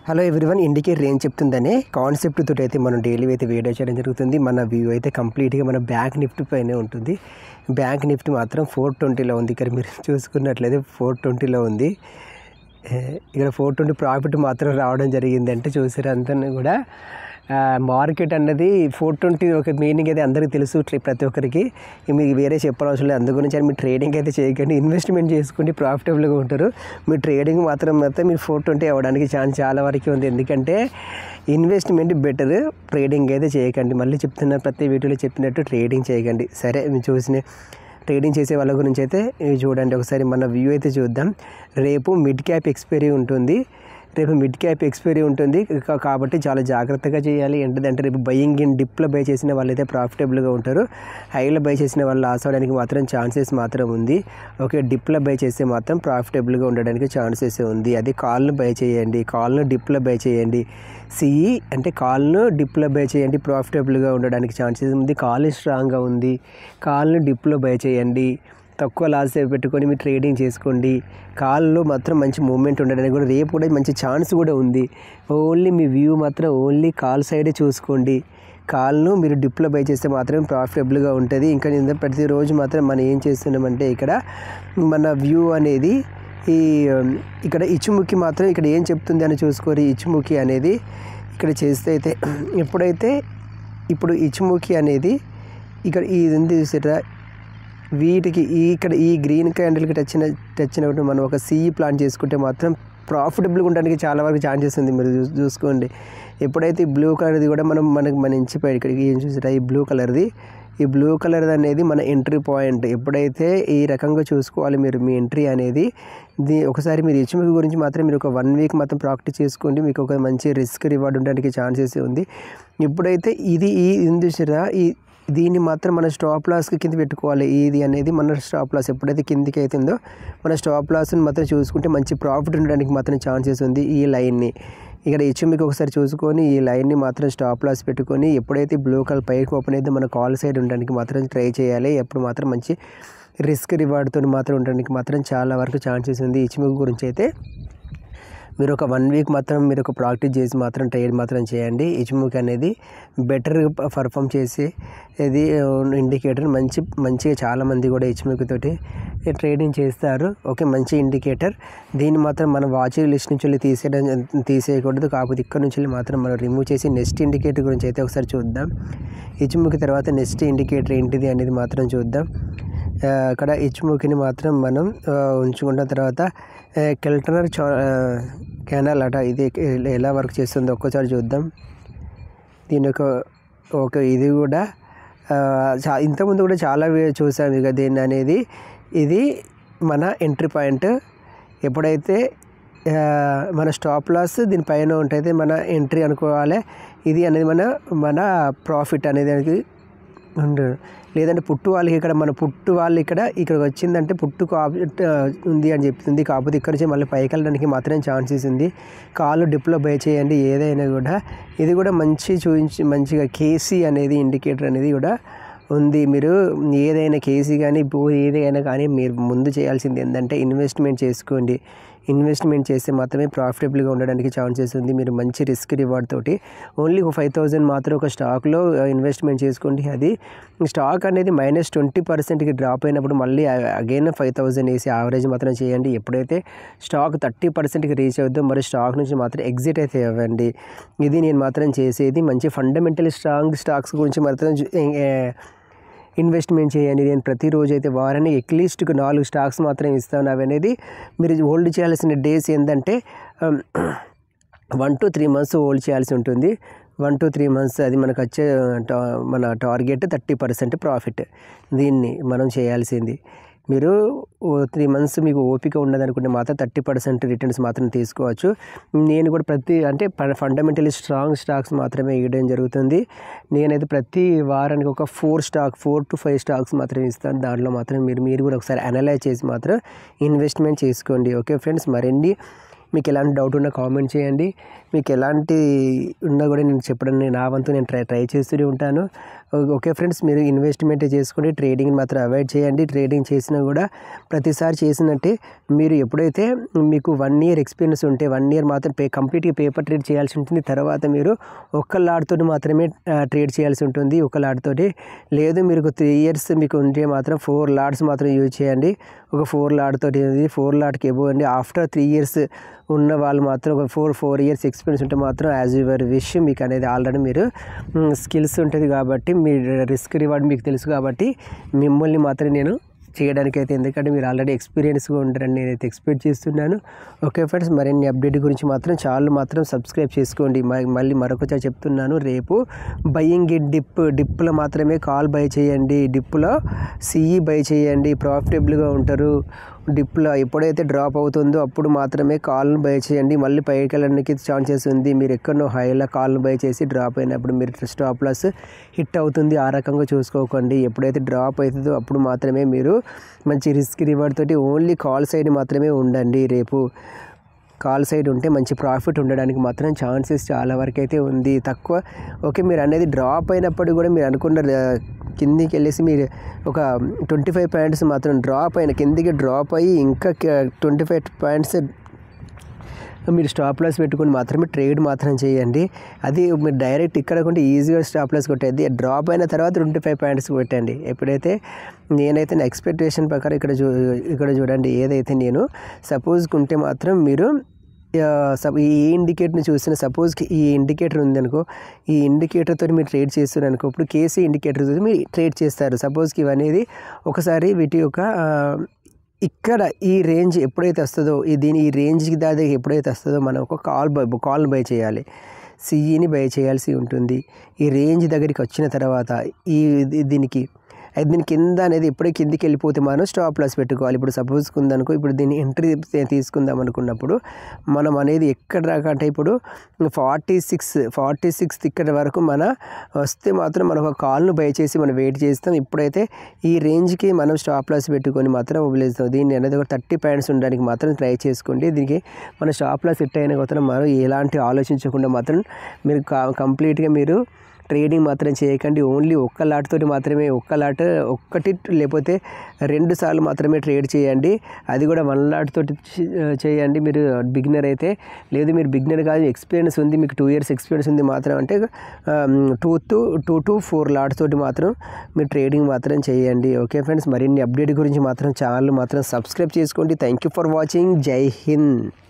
hello everyone indicator ఏం చెప్తుందనే concept తోటి అయితే మనం డైలీ అయితే వీడియో చేయడం జరుగుతుంది మన వ్యూ అయితే కంప్లీట్గా మన బ్యాంక్ నిఫ్టీ పైనే ఉంటుంది బ్యాంక్ నిఫ్టీ మాత్రం ఫోర్ ట్వంటీలో ఉంది ఇక్కడ మీరు చూసుకున్నట్లయితే ఫోర్ ట్వంటీలో ఉంది ఏ, ఇక్కడ ఫోర్ ట్వంటీ ప్రాఫిట్ మాత్రం రావడం జరిగింది అంటే చూసారు అంతా కూడా మార్కెట్ అన్నది ఫోర్ ట్వంటీ ఒక మీనింగ్ అయితే అందరికీ తెలుసు ట్రే- ప్రతి ఒక్కరికి మీకు వేరే చెప్పనవసరం లేదు అందు గురించి అని మీరు ట్రేడింగ్ అయితే చేయకండి ఇన్వెస్ట్మెంట్ చేసుకుంటే ప్రాఫిటబుల్గా ఉంటారు మీ ట్రేడింగ్ మాత్రం మాత్రం మీరు ఫోర్ ట్వంటీ అవ్వడానికి ఛాన్స్ చాలా వరకు ఉంది ఎందుకంటే ఇన్వెస్ట్మెంట్ బెటర్ ట్రేడింగ్ అయితే చేయకండి మళ్ళీ చెప్తున్న ప్రతి వీడియోలో చెప్పినట్టు ట్రేడింగ్ చేయకండి సరే మీరు చూసిన ట్రేడింగ్ చేసే వాళ్ళ గురించి అయితే ఇవి చూడండి ఒకసారి మన వ్యూ అయితే చూద్దాం రేపు మిడ్ క్యాప్ ఎక్స్పైరీ ఉంటుంది రేపు మిడ్ క్యాప్ ఎక్స్పైరీ ఉంటుంది కా- కాబట్టి చాలా జాగ్రత్తగా చేయాలి ఏంటంటే రేపు బయింగ్ ఇన్ డిప్లో బై చేసిన వాళ్ళైతే ప్రాఫిటబుల్గా ఉంటారు హైలో బై చేసిన వాళ్ళు లాస్ అవ్వడానికి మాత్రం ఛాన్సెస్ మాత్రం ఉంది ఓకే డిప్లో బై చేస్తే మాత్రం ప్రాఫిటబుల్గా ఉండడానికి ఛాన్సెస్ ఉంది అది కాల్ను బై చేయండి కాల్ను డిప్లో బై చేయండి సిఈ అంటే కాల్ను డిప్లో బై చేయండి ప్రాఫిటబుల్గా ఉండడానికి ఛాన్సెస్ ఉంది కాల్ స్ట్రాంగ్గా ఉంది కాల్ను డిప్లో బై చేయండి తక్కువ లాస్ పెట్టుకొని మీరు ట్రేడింగ్ చేసుకోండి కాల్లో మాత్రం మంచి మూమెంట్ ఉండడానికి కూడా రేపు కూడా మంచి ఛాన్స్ కూడా ఉంది ఓన్లీ మీ వ్యూ మాత్రం ఓన్లీ కాల్ సైడే చూసుకోండి కాల్ను మీరు డిప్లో బై చేస్తే మాత్రం ప్రాఫిటబుల్గా ఉంటుంది ఇంకా నేను ప్రతిరోజు మాత్రం మనం ఏం చేస్తున్నామంటే ఇక్కడ మన వ్యూ అనేది ఈ ఉమ్, ఇక్కడ ఇచ్చుముఖి మాత్రం ఇక్కడ ఏం చెప్తుంది అని చూసుకోరు ఈ ఇచ్చుముఖి అనేది ఇక్కడ చేస్తే అయితే ఎప్పుడైతే ఇప్పుడు ఇచ్చుముఖి అనేది ఇక్కడ ఇది ఉంది చూసారా వీటికి ఈ ఇక్కడ ఈ గ్రీన్ క్యాండిల్కి టచ్ టచ్చినప్పుడు మనం ఒక సీఈ ప్లాన్ చేసుకుంటే మాత్రం ప్రాఫిటబుల్గా ఉండడానికి చాలా వరకు ఛాన్సెస్ ఉంది మీరు చూ- చూసుకోండి ఎప్పుడైతే ఈ బ్లూ కలర్ది కూడా మనం మనకు మన ఇంచిపోయి ఇక్కడికి ఏం చూసారా ఈ బ్లూ కలర్ది ఈ బ్లూ కలర్ అనేది మన ఎంట్రీ పాయింట్ ఎప్పుడైతే ఈ రకంగా చూసుకోవాలి మీరు మీ ఎంట్రీ అనేది దీ ఒకసారి మీరు హెచ్ఎంకి గురించి మాత్రం మీరు ఒక వన్ వీక్ మాత్రం ప్రాక్టీస్ చేసుకోండి మీకు ఒక మంచి రిస్క్ రివార్డ్ ఉండడానికి ఛాన్సెస్ ఉంది ఎప్పుడైతే ఇది ఈ ఉంది చూసారా ఈ దీన్ని మాత్రం మన స్టాప్ లాస్కి కింద పెట్టుకోవాలి ఇది అనేది మన స్టాప్ లాస్ ఎప్పుడైతే కిందికి అవుతుందో మన స్టాప్ లాస్ని మాత్రం చూసుకుంటే మంచి ప్రాఫిట్ ఉండడానికి మాత్రం ఛాన్సెస్ ఉంది ఈ లైన్ని ఇక్కడ హెచ్ఎంకి ఒకసారి చూసుకొని ఈ లైన్ని మాత్రం స్టాప్ లాస్ పెట్టుకొని ఎప్పుడైతే బ్లూ కలర్ పైకి ఓపెన్ అయితే మన కాల్ సైడ్ ఉండడానికి మాత్రం ట్రై చేయాలి ఎప్పుడు మాత్రం మంచి రిస్క్ రివార్డ్తో మాత్రం ఉండడానికి మాత్రం చాలా వరకు ఛాన్సెస్ ఉంది హెచ్ఎంకి గురించి అయితే మీరు ఒక వన్ వీక్ మాత్రం మీరు ఒక ప్రాక్టీస్ చేసి మాత్రం ట్రేడ్ మాత్రం చేయండి ఇచ్ముక్ అనేది బెటర్ పర్ఫామ్ చేసి ఇది ఇండికేటర్ మంచి మంచిగా చాలామంది కూడా ఇచ్ముక్ తోటి ట్రేడింగ్ చేస్తారు ఓకే మంచి ఇండికేటర్ దీన్ని మాత్రం మన వాచ్ లిస్ట్ నుంచి వెళ్ళి తీసేయడం తీసేయకూడదు కాకపోతే ఇక్కడ నుంచి వెళ్ళి మాత్రం మనం రిమూవ్ చేసి నెక్స్ట్ ఇండికేటర్ గురించి అయితే ఒకసారి చూద్దాం ఇచ్ముక్ తర్వాత నెక్స్ట్ ఇండికేటర్ ఏంటిది అనేది మాత్రం చూద్దాం ఆ, అక్కడ ఇచ్ముకిని మాత్రం మనం ఆ, ఉంచుకున్న తర్వాత ఆ, కెల్టనర్ చా కెనాల్ అట ఇది ఎలా వర్క్ చేస్తుందో ఒక్కసారి చూద్దాం దీని యొక్క ఒక ఇది కూడా ఆ, చా ఇంతకుముందు కూడా చాలా వే- చూసాం ఇక దీన్ని అనేది ఇది మన ఎంట్రీ పాయింట్ ఎప్పుడైతే ఆ, మన స్టాప్ లాస్ దీనిపైన ఉంటుంది మన ఎంట్రీ అనుకోవాలి ఇది అనేది మన మన ప్రాఫిట్ అనేది దానికి ఉండు లేదంటే పుట్టు వాళ్ళకి ఇక్కడ మన పుట్టు వాళ్ళు ఇక్కడ ఇక్కడ వచ్చిందంటే పుట్టుకు ఆబ్జెక్ట్ ఉంది అని చెప్తుంది కాకపోతే ఇక్కడ నుంచి మళ్ళీ పైకి వెళ్ళడానికి మాత్రమే ఛాన్సెస్ ఉంది కాళ్ళు డిప్లో బై చేయండి ఏదైనా కూడా ఇది కూడా మంచి చూపించి మంచిగా కేసీ అనేది ఇండికేటర్ అనేది కూడా ఉంది మీరు ఏదైనా కేసీ కానీ బో ఏదైనా కానీ మీరు ముందు చేయాల్సింది ఏంటంటే ఇన్వెస్ట్మెంట్ చేసుకోండి ఇన్వెస్ట్మెంట్ చేస్తే మాత్రమే ప్రాఫిటబుల్గా ఉండడానికి ఛాన్సెస్ ఉంది మీరు మంచి రిస్క్ రివార్డ్ తోటి ఓన్లీ ఒక ఫైవ్ థౌజండ్ మాత్రం ఒక స్టాక్లో ఇన్వెస్ట్మెంట్ చేసుకోండి అది స్టాక్ అనేది మైనస్ ట్వంటీ పర్సెంట్కి డ్రాప్ అయినప్పుడు మళ్ళీ అగైన్ ఫైవ్ థౌజండ్ వేసి యావరేజ్ మాత్రం చేయండి ఎప్పుడైతే స్టాక్ థర్టీ పర్సెంట్కి రీచ్ అవుద్దో మరి స్టాక్ నుంచి మాత్రం ఎగ్జిట్ అయితే ఇవ్వండి ఇది నేను మాత్రం చేసేది మంచి ఫండమెంటల్ స్ట్రాంగ్ స్టాక్స్ గురించి మాత్రం జు- ఏ, ఇన్వెస్ట్మెంట్ చేయండి నేను ప్రతిరోజు అయితే వారానికి అట్లీస్ట్ ఒక నాలుగు స్టాక్స్ మాత్రం ఇస్తాను అవి అనేది మీరు హోల్డ్ చేయాల్సిన డేస్ ఏంటంటే one two three months hold చేయాల్సి ఉంటుంది వన్ టు త్రీ మంత్స్ అది మనకు వచ్చే టా- మన టార్గెట్ థర్టీ పర్సెంట్ ప్రాఫిట్ దీన్ని మనం చేయాల్సింది మీరు త్రీ మంత్స్ మీకు ఓపిక ఉన్నదనుకుంటే మాత్రం థర్టీ పర్సెంట్ రిటర్న్స్ మాత్రం తీసుకోవచ్చు నేను కూడా ప్రతి అంటే ఫండమెంటలీ స్ట్రాంగ్ స్టాక్స్ మాత్రమే ఇవ్వడం జరుగుతుంది నేనైతే ప్రతి వారానికి ఒక four stock four to five stocks మాత్రమే ఇస్తాను దాంట్లో మాత్రం మీరు మీరు కూడా ఒకసారి అనలైజ్ చేసి మాత్రం ఇన్వెస్ట్మెంట్ చేసుకోండి ఓకే ఫ్రెండ్స్ మరిన్ని మీకు ఎలాంటి డౌట్ ఉన్నా కామెంట్ చేయండి మీకు ఎలాంటి ఉన్నా కూడా నేను చెప్పడం నేను నా వంతు నేను ట్రై ట్రై చేస్తూనే ఉంటాను ఓ- ఓకే ఫ్రెండ్స్ మీరు ఇన్వెస్ట్మెంట్ చేసుకుని ట్రేడింగ్ మాత్రం అవాయిడ్ చేయండి ట్రేడింగ్ చేసినా కూడా ప్రతిసారి చేసినట్టే మీరు ఎప్పుడైతే మీకు వన్ ఇయర్ ఎక్స్పీరియన్స్ ఉంటే వన్ ఇయర్ మాత్రం పే కంప్లీట్గా పేపర్ ట్రేడ్ చేయాల్సి ఉంటుంది తర్వాత మీరు ఒక్క లాడ్తో మాత్రమే ట్రేడ్ చేయాల్సి ఉంటుంది ఒక లాడ్తోటి లేదు మీరు ఒక త్రీ ఇయర్స్ మీకు ఉంటే మాత్రం ఫోర్ లాడ్స్ మాత్రం యూజ్ చేయండి ఒక ఫోర్ లాడ్ తోటి ఫోర్ లాడ్కి ఎబో అండి ఆఫ్టర్ త్రీ ఇయర్స్ ఉన్న వాళ్ళు మాత్రం ఒక ఫోర్ ఫోర్ ఇయర్స్ ఎక్స్పీరియన్స్ ఉంటే మాత్రం యాజ్ యువర్ విష్ మీకు అనేది ఆల్రెడీ మీరు స్కిల్స్ ఉంటుంది కాబట్టి మీ రిస్క్ రివార్డ్ మీకు తెలుసు కాబట్టి మిమ్మల్ని మాత్రం నేను చేయడానికి అయితే ఎందుకంటే మీరు ఆల్రెడీ ఎక్స్పీరియన్స్గా ఉంటారని నేనైతే ఎక్స్పెక్ట్ చేస్తున్నాను ఓకే ఫ్రెండ్స్ మరిన్ని అప్డేట్ గురించి మాత్రం చాలా మాత్రం సబ్స్క్రైబ్ చేసుకోండి మ- మళ్ళీ మరొకసారి చెప్తున్నాను రేపు బయ్యింగ్ ఇట్ డిప్ డిప్లో మాత్రమే కాల్ బై చేయండి డిప్లో సిఈ బై చేయండి ప్రాఫిటబుల్గా ఉంటారు డిప్లో ఎప్పుడైతే డ్రాప్ అవుతుందో అప్పుడు మాత్రమే కాల్ను బై చేయండి మళ్ళీ పైకి వెళ్ళడానికి ఛాన్సెస్ ఉంది మీరు ఎక్కడో హైలో కాల్ను బై చేసి డ్రాప్ అయినప్పుడు మీరు స్టాప్ లాస్ హిట్ అవుతుంది ఆ రకంగా చూసుకోకండి ఎప్పుడైతే డ్రాప్ అవుతుందో అప్పుడు మాత్రమే మీరు మంచి రిస్క్ రివార్డ్ తోటి ఓన్లీ కాల్ సైడ్ మాత్రమే ఉండండి రేపు కాల్ సైడ్ ఉంటే మంచి ప్రాఫిట్ ఉండడానికి మాత్రం ఛాన్సెస్ చాలా వరకు అయితే ఉంది తక్కువ ఓకే మీరు అనేది డ్రాప్ అయినప్పుడు కూడా మీరు అనుకున్న ఆ, కిందికి వెళ్ళేసి మీరు ఒక ట్వంటీ ఫైవ్ పాయింట్స్ మాత్రం డ్రాప్ అయిన కిందికి డ్రాప్ అయ్యి ఇంకా ట్వంటీ ఫైవ్ పాయింట్స్ మీరు స్టాప్ లాస్ పెట్టుకుని మాత్రమే ట్రేడ్ మాత్రం చేయండి అది మీరు డైరెక్ట్ ఇక్కడ కొంటే ఈజీగా స్టాప్ లాస్ కొట్టేది డ్రాప్ అయిన తర్వాత ట్వంటీ ఫైవ్ పాయింట్స్ పెట్టండి ఎప్పుడైతే నేనైతే నా ఎక్స్పెక్టేషన్ ప్రకారం ఇక్కడ చూ ఇక్కడ చూడండి ఏదైతే నేను సపోజ్ ఉంటే మాత్రం మీరు ఆ, సప్ ఈ ఇండికేటర్ని చూసిన సపోజ్కి ఈ ఇండికేటర్ ఉందనుకో ఈ ఇండికేటర్తో మీరు ట్రేడ్ చేస్తున్నారు అనుకో ఇప్పుడు కేసీ ఇండికేటర్తో మీరు ట్రేడ్ చేస్తారు సపోజ్కి ఇవనేది ఒకసారి వీటి యొక్క ఆ, ఇక్కడ ఈ రేంజ్ ఎప్పుడైతే వస్తుందో ఈ దీని ఈ రేంజ్కి దాకా ఎప్పుడైతే వస్తుందో మనం ఒక కాల్ బై కాల్ బై చేయాలి సిఈని బై చేయాల్సి ఉంటుంది ఈ రేంజ్ దగ్గరికి వచ్చిన తర్వాత ఈ ఇది- దీనికి అయితే దీని కింద అనేది ఎప్పుడే కిందికి వెళ్ళిపోతే మనం స్టాప్ లాస్ పెట్టుకోవాలి ఇప్పుడు సపోజ్ ఉందనుకో ఇప్పుడు దీన్ని ఎంట్రీ తీసుకుందాం అనుకున్నప్పుడు మనం అనేది ఎక్కడ దాకా అంటే ఇప్పుడు ఫార్టీ సిక్స్ ఫార్టీ సిక్స్త్ ఇక్కడ వరకు మన వస్తే మాత్రం మనం ఒక కాల్ను బై చేసి మనం వెయిట్ చేస్తాం ఇప్పుడైతే ఈ రేంజ్కి మనం స్టాప్ లాస్ పెట్టుకొని మాత్రం వదిలేస్తాం దీన్ని అనేది ఒక థర్టీ పాయింట్స్ ఉండడానికి మాత్రం ట్రై చేసుకోండి దీనికి మన స్టాప్ లాస్ సెట్ అయిన మాత్రం మనం ఎలాంటి ఆలోచించకుండా మాత్రం మీరు కంప్లీట్గా మీరు ట్రేడింగ్ మాత్రం చేయకండి ఓన్లీ ఒక్క లాట్ తోటి మాత్రమే ఒక్క లాట్ ఒక్కటి లేకపోతే రెండు సార్లు మాత్రమే ట్రేడ్ చేయండి అది కూడా వన్ లాట్ తోటి చే- చేయండి మీరు బిగినర్ అయితే లేదు మీరు బిగినర్ కాదు ఎక్స్పీరియన్స్ ఉంది మీకు టూ ఇయర్స్ ఎక్స్పీరియన్స్ ఉంది మాత్రం అంటే two to two to four lots తోటి మాత్రం మీరు ట్రేడింగ్ మాత్రం చేయండి ఓకే ఫ్రెండ్స్ మరిన్ని అప్డేట్ గురించి మాత్రం ఛానల్ మాత్రం సబ్స్క్రైబ్ చేసుకోండి థ్యాంక్ యూ ఫర్ వాచింగ్ జై హింద్